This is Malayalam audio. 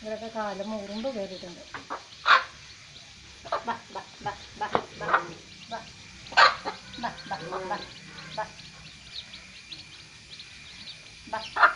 ഇവരൊക്കെ കാലം മുറുമ്പ് കയറിയിട്ടുണ്ട് ബാ ബാ ബാ ബാ ബാ ബാ ബാ ബാ ബാ ബാ ബാ